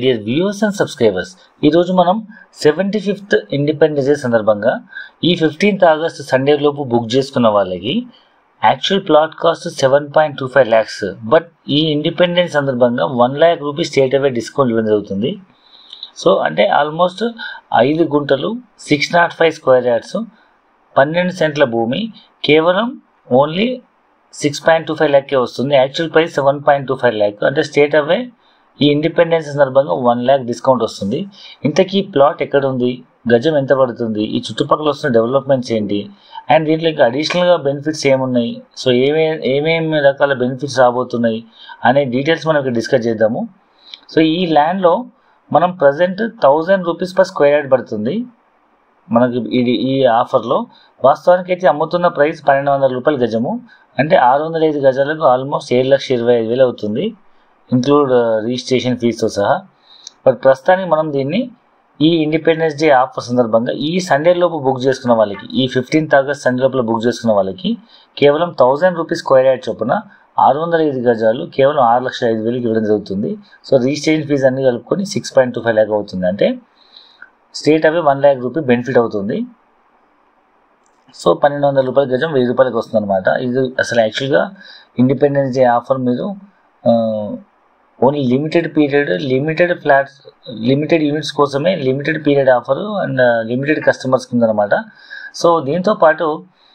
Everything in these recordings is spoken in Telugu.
డియర్ వ్యూవర్స్ అండ్ సబ్స్క్రైబర్స్ ఈరోజు మనం సెవెంటీ ఫిఫ్త్ ఇండిపెండెన్స్ డే సందర్భంగా ఈ ఫిఫ్టీన్త్ ఆగస్ట్ సండే లోపు బుక్ చేసుకున్న వాళ్ళకి actual plot cost seven point two five lakhs but ఈ ఇండిపెండెన్స్ సందర్భంగా one lakh rupees straight away discount ఇవ్వడం జరుగుతుంది సో అంటే ఆల్మోస్ట్ ఐదు గుంటలు six not five square yards పన్నెండు సెంట్ల భూమి కేవలం only six point two five ల్యాక్కే వస్తుంది actual price seven point two five lakh అంటే స్టేట్ అవే ఈ ఇండిపెండెన్స్ సందర్భంగా వన్ ల్యాక్ డిస్కౌంట్ వస్తుంది ఇంతకీ ప్లాట్ ఎక్కడ ఉంది గజం ఎంత పడుతుంది ఈ చుట్టుపక్కల వస్తున్న డెవలప్మెంట్స్ ఏంటి అండ్ దీంట్లో ఇంకా అడిషనల్గా బెనిఫిట్స్ ఏమున్నాయి సో ఏమే ఏమేమి రకాల బెనిఫిట్స్ రాబోతున్నాయి అనే డీటెయిల్స్ మనం ఇక్కడ డిస్కస్ చేద్దాము సో ఈ ల్యాండ్లో మనం present thousand rupees per square yard పడుతుంది మనకి ఇది ఈ ఆఫర్లో వాస్తవానికి అయితే అమ్ముతున్న ప్రైస్ పన్నెండు వందల రూపాయల గజము అంటే ఆరు వందల ఐదు గజాలకు ఆల్మోస్ట్ ఏడు లక్షల ఇరవై ఐదు వేలు అవుతుంది ఇంక్లూడ్ రిజిస్ట్రేషన్ ఫీజుతో సహా బట్ ప్రస్తుతానికి మనం దీన్ని ఈ ఇండిపెండెన్స్ డే ఆఫర్ సందర్భంగా ఈ సండే లోపు బుక్ చేసుకున్న వాళ్ళకి ఈ ఫిఫ్టీన్త్ ఆగస్ట్ సండే లోపల బుక్ చేసుకున్న వాళ్ళకి కేవలం థౌజండ్ రూపీస్ స్క్వేర్ యార్డ్ చొప్పున ఆరు వందల ఐదు గజాలు కేవలం ఆరు లక్షల ఐదు వేలకి ఇవ్వడం జరుగుతుంది సో రిజిస్ట్రేషన్ ఫీజు అన్ని కలుపుకొని six point two five lakh అవుతుంది అంటే straight away one lakh rupee benefit అవుతుంది సో పన్నెండు వందల రూపాయల గజం వెయ్యి రూపాయలకి వస్తుంది అనమాట ఇది అసలు యాక్చువల్గా ఇండిపెండెన్స్ డే ఆఫర్ మీరు only limited period limited flats limited units కోసమే limited period offer and limited customers ఉందన్నమాట సో దీంతో పాటు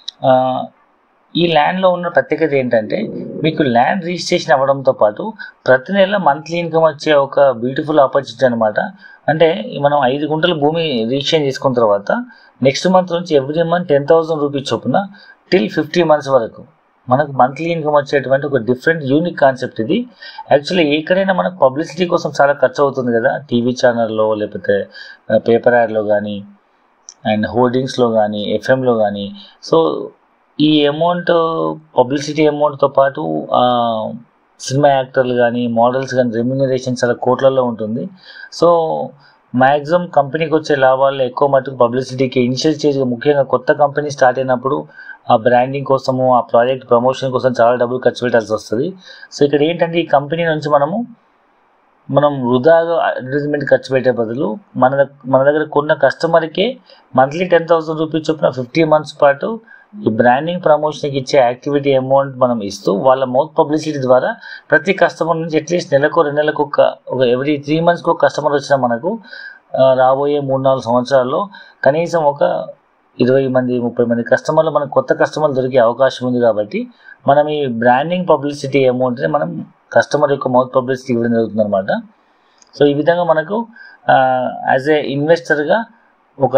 ఈ ల్యాండ్లో ఉన్న ప్రత్యేకత ఏంటంటే మీకు ల్యాండ్ రిజిస్ట్రేషన్ అవ్వడంతో పాటు ప్రతి నెల మంత్లీ ఇన్కమ్ వచ్చే ఒక బ్యూటిఫుల్ ఆపర్చునిటీ అనమాట అంటే మనం ఐదు గుంటల భూమి రిజిస్ట్రేషన్ చేసుకున్న తర్వాత నెక్స్ట్ మంత్ నుంచి every month ten thousand rupees చొప్పున టిల్ ఫిఫ్టీ మంత్స్ వరకు మనకు మంత్లీ ఇన్కమ్ వచ్చేటువంటి ఒక డిఫరెంట్ యూనిక్ కాన్సెప్ట్ ఇది యాక్చువల్లీ ఎక్కడైనా మనకు పబ్లిసిటీ కోసం చాలా ఖర్చు అవుతుంది కదా టీవీ ఛానల్లో లేకపోతే పేపర్ యాడ్లో కానీ అండ్ హోర్డింగ్స్లో కానీ ఎఫ్ఎంలో కానీ సో ఈ అమౌంట్ పబ్లిసిటీ అమౌంట్తో పాటు సినిమా యాక్టర్లు కానీ మోడల్స్ కానీ రెమ్యునరేషన్ చాలా కోట్లలో ఉంటుంది సో మ్యాక్సిమం కంపెనీకి వచ్చే లాభాల్లో ఎక్కువ మటుకు పబ్లిసిటీకి ఇనిషియల్ స్టేజ్ ముఖ్యంగా కొత్త కంపెనీ స్టార్ట్ అయినప్పుడు ఆ బ్రాండింగ్ కోసము ఆ ప్రాజెక్ట్ ప్రమోషన్ కోసం చాలా డబ్బులు ఖర్చు పెట్టాల్సి వస్తుంది సో ఇక్కడ ఏంటంటే ఈ కంపెనీ నుంచి మనము మనం వృధాగా అడ్వర్టైజ్మెంట్ ఖర్చు పెట్టే బదులు మన మన దగ్గర కొన్న కస్టమర్కే మంత్లీ టెన్ థౌసండ్ రూపీస్ చొప్పున ఫిఫ్టీ మంత్స్ పాటు ఈ బ్రాండింగ్ ప్రమోషన్కి ఇచ్చే యాక్టివిటీ అమౌంట్ మనం ఇస్తూ వాళ్ళ మౌత్ పబ్లిసిటీ ద్వారా ప్రతి కస్టమర్ నుంచి అట్లీస్ట్ నెలకు రెండు నెలలకు ఒక ఒక ఎవ్రీ త్రీ మంత్స్కి ఒక కస్టమర్ వచ్చిన మనకు రాబోయే మూడు నాలుగు సంవత్సరాల్లో కనీసం ఒక ఇరవై మంది ముప్పై మంది కస్టమర్లు మనకు కొత్త కస్టమర్లు దొరికే అవకాశం ఉంది కాబట్టి మనం ఈ బ్రాండింగ్ పబ్లిసిటీ అమౌంట్ని మనం కస్టమర్ యొక్క మౌత్ పబ్లిసిటీ ఇవ్వడం జరుగుతుంది అనమాట సో ఈ విధంగా మనకు యాజ్ ఏ ఇన్వెస్టర్గా ఒక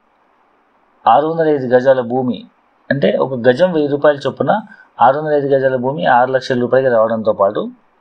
ఆరు వందల ఐదు గజాల భూమి అంటే ఒక గజం వెయ్యి రూపాయల చొప్పున ఆరు వందల ఐదు గజాల భూమి ఆరు లక్షల రూపాయలకి రావడంతో పాటు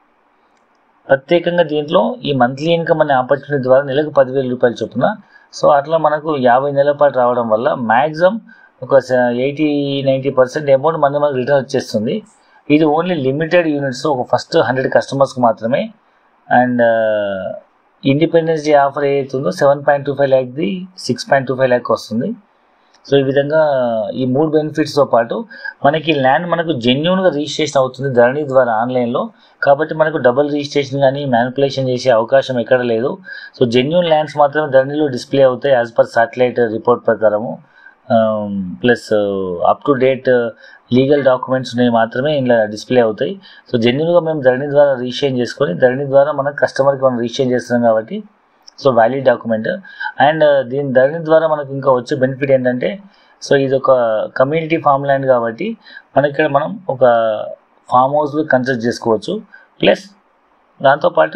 ప్రత్యేకంగా దీంట్లో ఈ మంత్లీ ఇన్కమ్ అనే ఆపర్చునిటీ ద్వారా నెలకు పదివేల రూపాయల చొప్పున సో అట్లా మనకు యాభై నెలల పాటు రావడం వల్ల మ్యాక్సిమం ఒక ఎయిటీ నైంటీ పర్సెంట్ అమౌంట్ మన మనకు రిటర్న్ వచ్చేస్తుంది ఇది ఓన్లీ లిమిటెడ్ యూనిట్స్ ఒక ఫస్ట్ హండ్రెడ్ కస్టమర్స్కి మాత్రమే అండ్ ఇండిపెండెన్స్ డే ఆఫర్ ఏదైతుందో సెవెన్ పాయింట్ టూ ఫైవ్ ల్యాక్ది six point two five lakh వస్తుంది సో ఈ విధంగా ఈ మూడు బెనిఫిట్స్తో పాటు మనకి ల్యాండ్ మనకు జెన్యున్గా రిజిస్ట్రేషన్ అవుతుంది ధరణి ద్వారా ఆన్లైన్లో కాబట్టి మనకు డబుల్ రిజిస్ట్రేషన్ కానీ మ్యానిపులేషన్ చేసే అవకాశం ఎక్కడ లేదు సో జెన్యున్ ల్యాండ్స్ మాత్రమే ధరణిలో డిస్ప్లే అవుతాయి యాజ్ పర్ సాటిలైట్ రిపోర్ట్ ప్రకారము plus up to date legal documents ఉన్నాయి మాత్రమే ఇలా డిస్ప్లే అవుతాయి సో జెన్యున్గా మేము ధరణి ద్వారా రిజిస్ట్రేషన్ చేసుకొని ధరణి ద్వారా మన కస్టమర్కి మనం రిజిస్ట్రేషన్ చేస్తున్నాం కాబట్టి సో వ్యాలిడ్ డాక్యుమెంట్ అండ్ దీని ధరణి ద్వారా మనకు ఇంకా వచ్చే బెనిఫిట్ ఏంటంటే సో ఇది ఒక కమ్యూనిటీ ఫామ్ ల్యాండ్ కాబట్టి మనకి ఇక్కడ మనం ఒక ఫామ్ హౌస్ కన్స్ట్రక్ట్ చేసుకోవచ్చు ప్లస్ దాంతోపాటు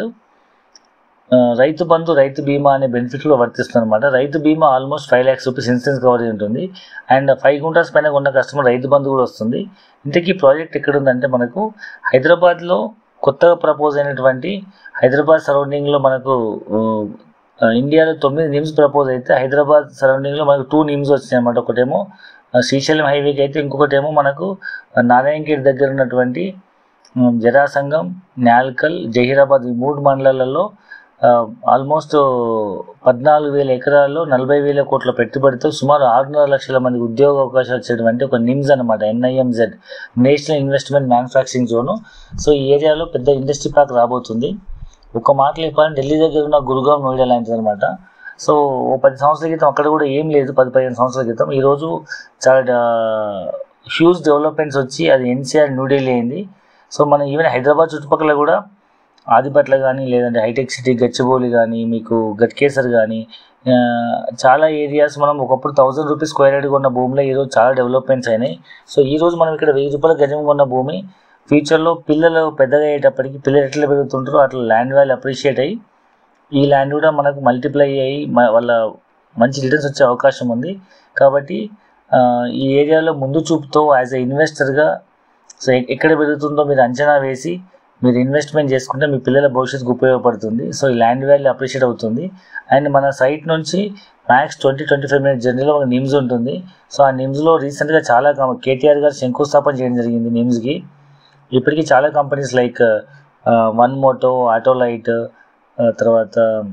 రైతు బంధు రైతు బీమా అనే బెనిఫిట్ కూడా వర్తిస్తుంది అనమాట Rythu Bima almost five lakhs rupees insurance coverage ఉంటుంది అండ్ ఫైవ్ గుంటాస్ పైన ఉన్న కస్టమర్ రైతు బంధు కూడా వస్తుంది ఇంతకీ ప్రాజెక్ట్ ఎక్కడ ఉందంటే మనకు హైదరాబాద్లో కొత్తగా ప్రపోజ్ అయినటువంటి హైదరాబాద్ సరౌండింగ్లో మనకు ఇండియాలో తొమ్మిది నిమ్స్ ప్రపోజ్ అయితే హైదరాబాద్ సరౌండింగ్లో మనకు టూ నిమ్స్ వచ్చినాయి అనమాట ఒకటేమో శ్రీశైలం హైవేకి అయితే ఇంకొకటేమో మనకు నారాయణఖేడ్ దగ్గర ఉన్నటువంటి జరాసంగం నాల్కల్ జహీరాబాద్ ఈ మూడు మండలాలలో ఆల్మోస్ట్ పద్నాలుగు వేల ఎకరాల్లో నలభై వేల కోట్ల పెట్టుబడితో సుమారు ఆరున్నర లక్షల మంది ఉద్యోగ అవకాశాలు వచ్చేటువంటి ఒక నిమ్స్ అనమాట NIMZ national investment manufacturing zone so ఈ ఏరియాలో పెద్ద ఇండస్ట్రీ పార్క్ రాబోతుంది ఒక మాటలు చెప్పాలంటే ఢిల్లీ దగ్గర ఉన్న గురుగాం నోయిడా లాంటిది అనమాట సో ఓ పది సంవత్సరాల క్రితం అక్కడ కూడా ఏం లేదు పది పదిహేను సంవత్సరాల క్రితం ఈరోజు చాలా హ్యూజ్ డెవలప్మెంట్స్ వచ్చి అది ఎన్సీఆర్ న్యూఢిల్లీ అయింది సో మన ఈవెన్ హైదరాబాద్ చుట్టుపక్కల కూడా ఆదిపట్ల కానీ లేదంటే హైటెక్ సిటీ గచ్చిబౌలి కానీ మీకు గట్కేసర్ కానీ ఆ, చాలా ఏరియాస్ మనం ఒకప్పుడు థౌసండ్ రూపీస్ స్క్వేర్ యార్డ్ కొన్న భూమిలో ఈరోజు చాలా డెవలప్మెంట్స్ అయినాయి సో ఈ రోజు మనం ఇక్కడ వెయ్యి రూపాయల గజం కొన్న భూమి ఫ్యూచర్లో పిల్లలు పెద్దగా అయ్యేటప్పటికి పిల్లలు ఎట్లా పెరుగుతుంటారో అట్లా ల్యాండ్ వాల్యూ అప్రిషియేట్ అయ్యి ఈ ల్యాండ్ కూడా మనకు మల్టిప్లై అయ్యి మ- వాళ్ళ మంచి రిటర్న్స్ వచ్చే అవకాశం ఉంది కాబట్టి ఆ, ఈ ఏరియాలో ముందు చూపుతో యాజ్ ఎ ఇన్వెస్టర్గా సో ఎ- ఎక్కడ పెరుగుతుందో మీరు అంచనా వేసి మీరు ఇన్వెస్ట్మెంట్ చేసుకుంటే మీ పిల్లల భవిష్యత్తుకు ఉపయోగపడుతుంది సో ఈ ల్యాండ్ వాల్యూ అప్రిషియేట్ అవుతుంది అండ్ మన సైట్ నుంచి max twenty twenty five minutes జర్నీలో ఒక నిమ్స్ ఉంటుంది సో ఆ నిమ్స్లో రీసెంట్గా చాలా కం- కేటీఆర్ గారు శంకుస్థాపన చేయడం జరిగింది నిమ్స్కి ఇప్పటికీ చాలా companies like one moto autolite తర్వాత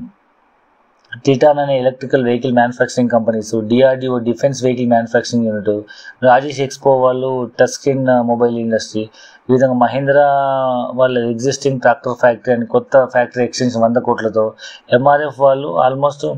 టిటాన్ అనే electrical vehicle manufacturing companies DRDO defence vehicle manufacturing unit Rajesh expo వాళ్ళు టచ్ స్క్రీన్ మొబైల్ ఇండస్ట్రీ ఈ విధంగా మహీంద్రా వాళ్ళ ఎగ్జిస్టింగ్ ట్రాక్టర్ ఫ్యాక్టరీ అని కొత్త ఫ్యాక్టరీ ఎక్స్టెన్షన్ వంద కోట్లతో ఎంఆర్ఎఫ్ వాళ్ళు ఆల్మోస్ట్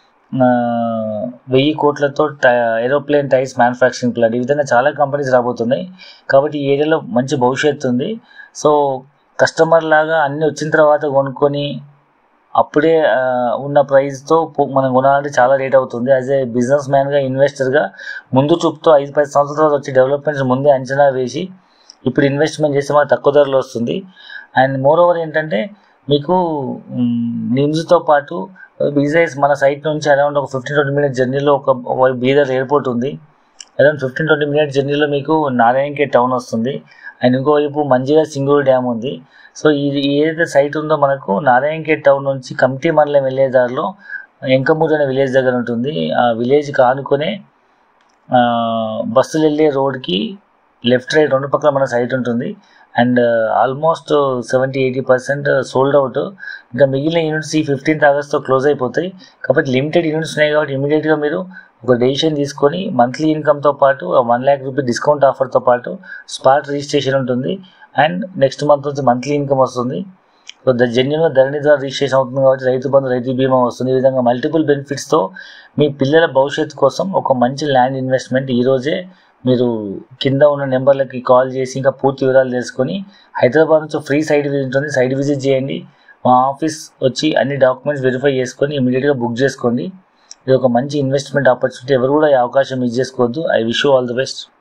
వెయ్యి కోట్లతో ఏరోప్లేన్ టైర్స్ మ్యానుఫ్యాక్చరింగ్ ప్లాంట్ ఈ విధంగా చాలా కంపెనీస్ రాబోతున్నాయి కాబట్టి ఈ ఏరియాలో మంచి భవిష్యత్తు ఉంది సో కస్టమర్ లాగా అన్నీ వచ్చిన తర్వాత కొనుక్కొని అప్పుడే ఆ, ఉన్న ప్రైస్తో మనం కొనాలంటే చాలా రేట్ అవుతుంది యాజ్ ఏ బిజినెస్ మ్యాన్గా ఇన్వెస్టర్గా ముందు చూపుతో ఐదు పది సంవత్సరాల తర్వాత వచ్చే డెవలప్మెంట్స్ ముందే అంచనా వేసి ఇప్పుడు ఇన్వెస్ట్మెంట్ చేస్తే మనకు తక్కువ ధరలో వస్తుంది అండ్ మోర్ ఓవర్ ఏంటంటే మీకు నిమ్స్తో పాటు బిజైస్ మన సైట్ నుంచి అరౌండ్ ఒక ఫిఫ్టీన్ ట్వంటీ మినిట్స్ జర్నీలో ఒక ఒక బీదర్ ఎయిర్పోర్ట్ ఉంది అరౌండ్ ఫిఫ్టీన్ ట్వంటీ మినిట్స్ జర్నీలో మీకు నారాయణకే టౌన్ వస్తుంది అండ్ ఇంకోవైపు మంచిగా సింగూరు డ్యామ్ ఉంది సో ఇది ఏదైతే సైట్ ఉందో మనకు నారాయణఖేడ్ టౌన్ నుంచి కమిటీ మండలం వెళ్ళే దారిలో ఎంకమూరు అనే విలేజ్ దగ్గర ఉంటుంది ఆ విలేజ్కి ఆనుకునే ఆ, బస్సులు వెళ్ళే రోడ్కి లెఫ్ట్ రైట్ రెండు పక్కల మన సైట్ ఉంటుంది and almost seventy eighty percent sold out ఇంకా మిగిలిన యూనిట్స్ ఈ ఫిఫ్టీన్త్ ఆగస్ట్తో క్లోజ్ అయిపోతాయి కాబట్టి లిమిటెడ్ యూనిట్స్ ఉన్నాయి కాబట్టి ఇమీడియట్గా మీరు ఒక డెసిషన్ తీసుకొని మంత్లీ ఇన్కమ్తో పాటు వన్ ల్యాక్ రూపీ డిస్కౌంట్ ఆఫర్తో పాటు స్పాట్ రిజిస్ట్రేషన్ ఉంటుంది అండ్ నెక్స్ట్ మంత్ నుంచి మంత్లీ ఇన్కమ్ వస్తుంది సో ద జెన్యున్గా ధరణి ద్వారా రిజిస్ట్రేషన్ అవుతుంది కాబట్టి రైతు బంధు రైతు బీమా వస్తుంది ఈ విధంగా మల్టిపుల్ బెనిఫిట్స్తో మీ పిల్లల భవిష్యత్తు కోసం ఒక మంచి ల్యాండ్ ఇన్వెస్ట్మెంట్ ఈరోజే మీరు కింద ఉన్న నెంబర్లకి కాల్ చేసి ఇంకా పూర్తి వివరాలు తెలుసుకొని హైదరాబాద్ నుంచి ఫ్రీ సైట్ విజిట్ ఉంటుంది సైట్ విజిట్ చేయండి మా ఆఫీస్ వచ్చి అన్ని డాక్యుమెంట్స్ వెరిఫై చేసుకొని ఇమీడియట్గా బుక్ చేసుకోండి ఇది ఒక మంచి ఇన్వెస్ట్మెంట్ ఆపర్చునిటీ ఎవరు కూడా ఈ అవకాశం మిస్ చేసుకోవద్దు I wish you all the best